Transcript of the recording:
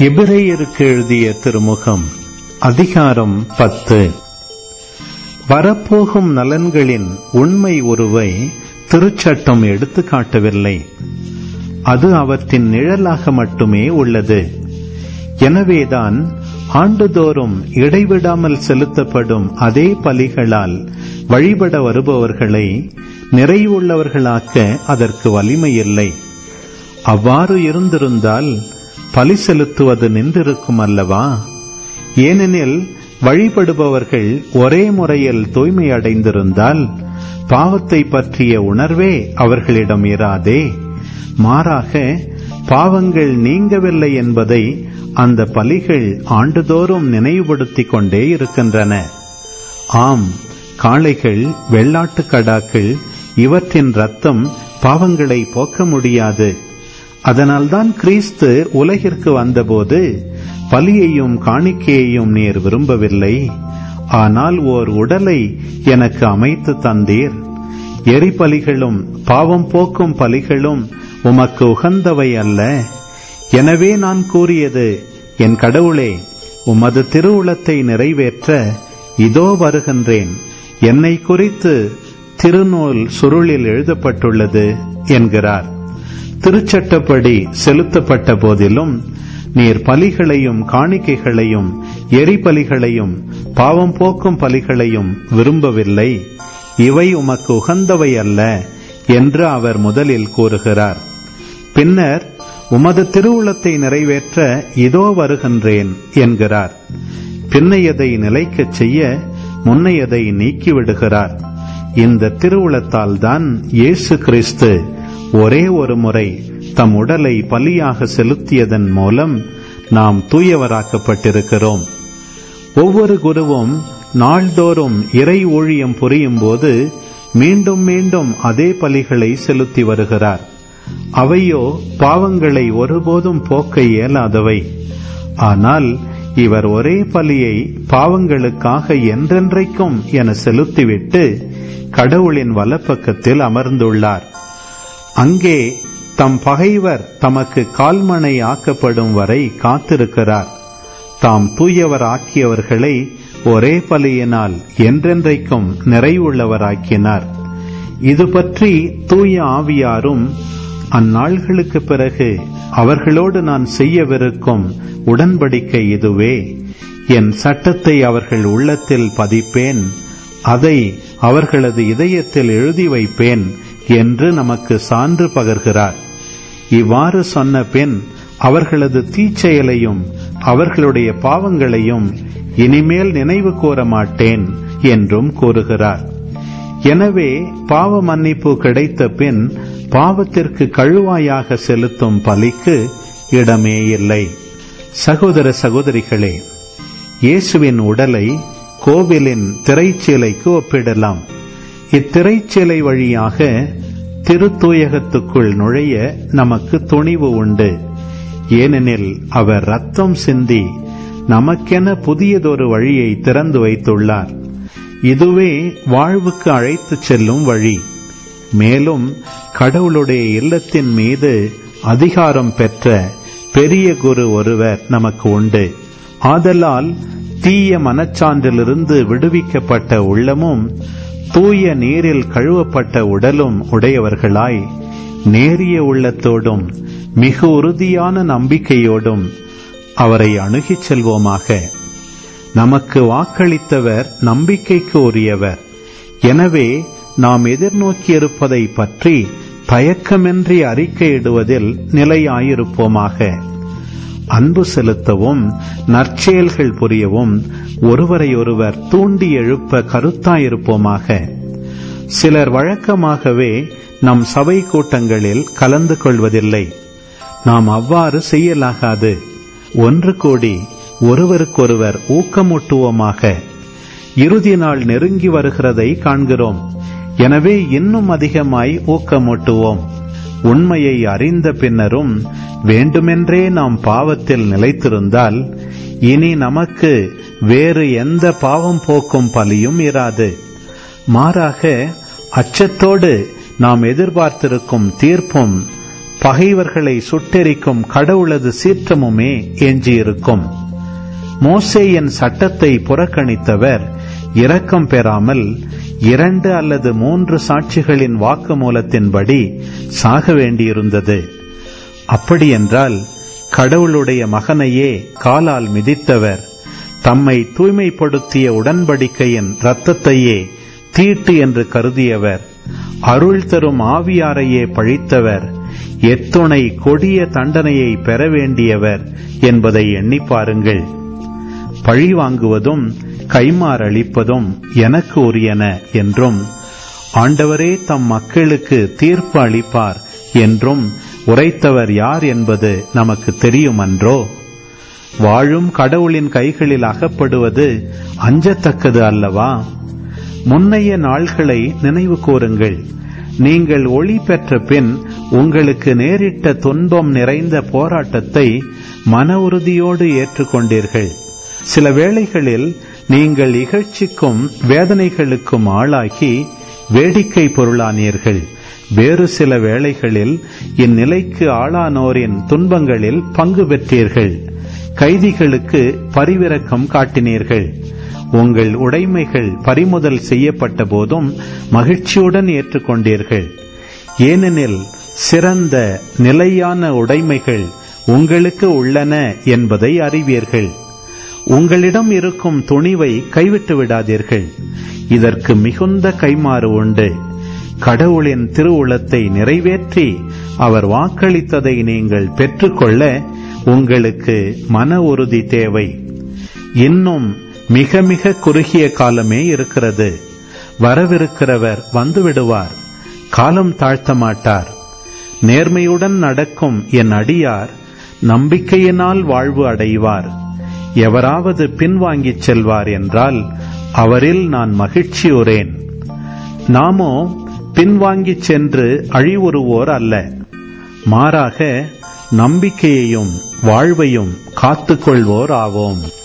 எபிரேயருக்கு எழுதிய திருமுகம் அதிகாரம் பத்து வரப்போகும் நலன்களின் உண்மை உருவை திருச்சட்டம் எடுத்து காட்டவில்லை அது அவற்றின் நிழலாக மட்டுமே உள்ளது எனவேதான் ஆண்டுதோறும் இடைவிடாமல் செலுத்தப்படும் அதே பலிகளால் வழிபட வருபவர்களை நிறைவுள்ளவர்களாக்க அதற்கு வலிமையில்லை அவ்வாறு இருந்திருந்தால் பலி செலுத்துவது நின்றிருக்கும் அல்லவா ஏனெனில் வழிபடுபவர்கள் ஒரே முறையில் தூய்மை அடைந்திருந்தால் பாவத்தை பற்றிய உணர்வே அவர்களிடம் இராதே மாறாக பாவங்கள் நீங்கவில்லை என்பதை அந்த பலிகள் ஆண்டுதோறும் நினைவுபடுத்திக் கொண்டே இருக்கின்றன ஆம் காளைகள் வெள்ளாட்டு கடாக்கள் இவற்றின் ரத்தம் பாவங்களை போக்க முடியாது அதனால்தான் கிறிஸ்து உலகிற்கு வந்தபோது பலியையும் காணிக்கையையும் நீர் விரும்பவில்லை ஆனால் ஓர் உடலை எனக்கு அமைத்து தந்தீர் எரிபலிகளும் பாவம் போக்கும் பலிகளும் உமக்கு உகந்தவை அல்ல எனவே நான் கூறியது என் கடவுளே உமது திருவுளத்தை நிறைவேற்ற இதோ வருகின்றேன் என்னை குறித்து திருநூல் சுருளில் எழுதப்பட்டுள்ளது என்கிறார் திருச்சட்டப்படி செலுத்தப்பட்ட போதிலும் நீர் பலிகளையும் காணிக்கைகளையும் எரிபலிகளையும் பாவம் போக்கும் பலிகளையும் விரும்பவில்லை இவை உமக்கு உகந்தவை அல்ல என்று அவர் முதலில் கூறுகிறார் பின்னர் உமது திருவுளத்தை நிறைவேற்ற இதோ வருகின்றேன் என்கிறார் பின்னையதை நிலைக்கச் செய்ய முன்னையதை நீக்கிவிடுகிறார் இந்த திருவுளத்தால் தான் இயேசு கிறிஸ்து ஒரே ஒரு முறை தம் உடலை பலியாக செலுத்தியதன் மூலம் நாம் தூயவராக்கப்பட்டிருக்கிறோம் ஒவ்வொரு குருவும் நாள்தோறும் இறை ஊழியம் புரியும் போது மீண்டும் மீண்டும் அதே பலிகளை செலுத்தி வருகிறார் அவையோ பாவங்களை ஒருபோதும் போக்க இயலாதவை ஆனால் இவர் ஒரே பலியை பாவங்களுக்காக என்றென்றைக்கும் என செலுத்திவிட்டு கடவுளின் வலப்பக்கத்தில் அமர்ந்துள்ளார் அங்கே தம் பகைவர் தமக்கு கால்மனை ஆக்கப்படும் வரை காத்திருக்கிறார் தாம் தூயவர் ஆக்கியவர்களை ஒரே பலியினால் என்றென்றைக்கும் நிறைவுள்ளவராக்கினார் இது பற்றி தூய ஆவியாரும் அந்நாள்களுக்கு பிறகு அவர்களோடு நான் செய்யவிருக்கும் உடன்படிக்கை இதுவே என் சட்டத்தை அவர்கள் உள்ளத்தில் பதிப்பேன் அதை அவர்களது இதயத்தில் எழுதி வைப்பேன் என்று நமக்கு சான்று பகர்கிறார் இவ்வாறு சொன்ன பின் அவர்களது தீச்செயலையும் அவர்களுடைய பாவங்களையும் இனிமேல் நினைவு கூற மாட்டேன் என்றும் கூறுகிறார் எனவே பாவ மன்னிப்பு கிடைத்த பின் பாவத்திற்கு கழுவாயாக செலுத்தும் பலிக்கு இடமே இல்லை சகோதர சகோதரிகளே இயேசுவின் உடலை கோவிலின் திரைச்சீலைக்கு ஒப்பிடலாம் இத்திரைச்சீலை வழியாக திருத்தூயகத்துக்குள் நுழைய நமக்கு துணிவு உண்டு ஏனெனில் அவர் ரத்தம் சிந்தி நமக்கென புதியதொரு வழியை திறந்து வைத்துள்ளார் இதுவே வாழ்வுக்கு அழைத்துச் செல்லும் வழி மேலும் கடவுளுடைய இல்லத்தின் மீது அதிகாரம் பெற்ற பெரிய குரு ஒருவர் நமக்கு உண்டு ஆதலால் தீய மனச்சான்றிலிருந்து விடுவிக்கப்பட்ட உள்ளமும் தூய நீரில் கழுவப்பட்ட உடலும் உடையவர்களாய் நேரிய உள்ளத்தோடும் மிக உறுதியான நம்பிக்கையோடும் அவரை அணுகிச் செல்வோமாக நமக்கு வாக்களித்தவர் நம்பிக்கைக்கு உரியவர் எனவே நாம் எதிர்நோக்கியிருப்பதை பற்றி தயக்கமின்றி அறிக்கையிடுவதில் நிலையாயிருப்போமாக அன்பு செலுத்தவும் நற்செயல்கள் புரியவும் ஒருவரையொருவர் தூண்டி எழுப்ப கருத்தாயிருப்போமாக சிலர் வழக்கமாகவே நம் சபை கூட்டங்களில் கலந்து கொள்வதில்லை நாம் அவ்வாறு செய்யலாகாது ஒன்று கூடி ஒருவருக்கொருவர் ஊக்கமூட்டுவோமாக இறுதி நாள் நெருங்கி வருகிறதை காண்கிறோம் எனவே இன்னும் அதிகமாய் ஊக்கமூட்டுவோம் உண்மையை அறிந்த பின்னரும் வேண்டுமென்றே நாம் பாவத்தில் நிலைத்திருந்தால் இனி நமக்கு வேறு எந்த பாவம் போக்கும் பலியும் இராது மாறாக அச்சத்தோடு நாம் எதிர்பார்த்திருக்கும் தீர்ப்பும் பகைவர்களை சுட்டெரிக்கும் கடவுளது சீற்றமுமே எஞ்சியிருக்கும் மோசேயின் சட்டத்தை புறக்கணித்தவர் இரக்கம் பெறாமல் இரண்டு அல்லது மூன்று சாட்சிகளின் வாக்குமூலத்தின்படி சாக வேண்டியிருந்தது அப்படியென்றால் கடவுளுடைய மகனையே காலால் மிதித்தவர் தம்மை தூய்மைப்படுத்திய உடன்படிக்கையின் இரத்தத்தையே தீட்டு என்று கருதியவர் அருள் தரும் ஆவியாரையே பழித்தவர் எத்துணை கொடிய தண்டனையை பெற வேண்டியவர் என்பதை எண்ணி பாருங்கள் பழி வாங்குவதும் கைமாறளிப்பதும் எனக்கு உரியன என்றும் ஆண்டவரே தம் மக்களுக்கு தீர்ப்பு அளிப்பார் என்றும் உரைத்தவர் யார் என்பது நமக்கு தெரியுமன்றோ வாழும் கடவுளின் கைகளில் அகப்படுவது அஞ்சத்தக்கது அல்லவா முன்னைய நாள்களை நினைவு கூறுங்கள் நீங்கள் ஒளி பெற்ற பின் உங்களுக்கு நேரிட்ட துன்பம் நிறைந்த போராட்டத்தை மன உறுதியோடு ஏற்றுக்கொண்டீர்கள் சில வேளைகளில் நீங்கள் இகழ்ச்சிக்கும் வேதனைகளுக்கும் ஆளாகி வேடிக்கை பொருளானீர்கள் வேறு சில வேளைகளில் இந்நிலைக்கு ஆளானோரின் துன்பங்களில் பங்கு பெற்றீர்கள் கைதிகளுக்கு பரிவிரக்கம் காட்டினீர்கள் உங்கள் உடைமைகள் பறிமுதல் செய்யப்பட்ட போதும் மகிழ்ச்சியுடன் ஏற்றுக்கொண்டீர்கள் ஏனெனில் சிறந்த நிலையான உடைமைகள் உங்களுக்கு உள்ளன என்பதை அறிவீர்கள் உங்களிடம் இருக்கும் துணிவை கைவிட்டு விடாதீர்கள் இதற்கு மிகுந்த கைமாறு உண்டு கடவுளின் திருவுளத்தை நிறைவேற்றி அவர் வாக்களித்ததை நீங்கள் பெற்றுக்கொள்ள உங்களுக்கு மன உறுதி தேவை இன்னும் மிக மிக குறுகிய காலமே இருக்கிறது வரவிருக்கிறவர் வந்துவிடுவார் காலம் தாழ்த்த மாட்டார் நேர்மையுடன் நடக்கும் என் அடியார் நம்பிக்கையினால் வாழ்வு அடைவார் எவராவது பின்வாங்கிச் செல்வார் என்றால் அவரில் நான் மகிழ்ச்சியுறேன் நாமோ பின்வாங்கிச் சென்று அழிவுறுவோர் அல்ல மாறாக நம்பிக்கையையும் வாழ்வையும் காத்துக்கொள்வோர் ஆவோம்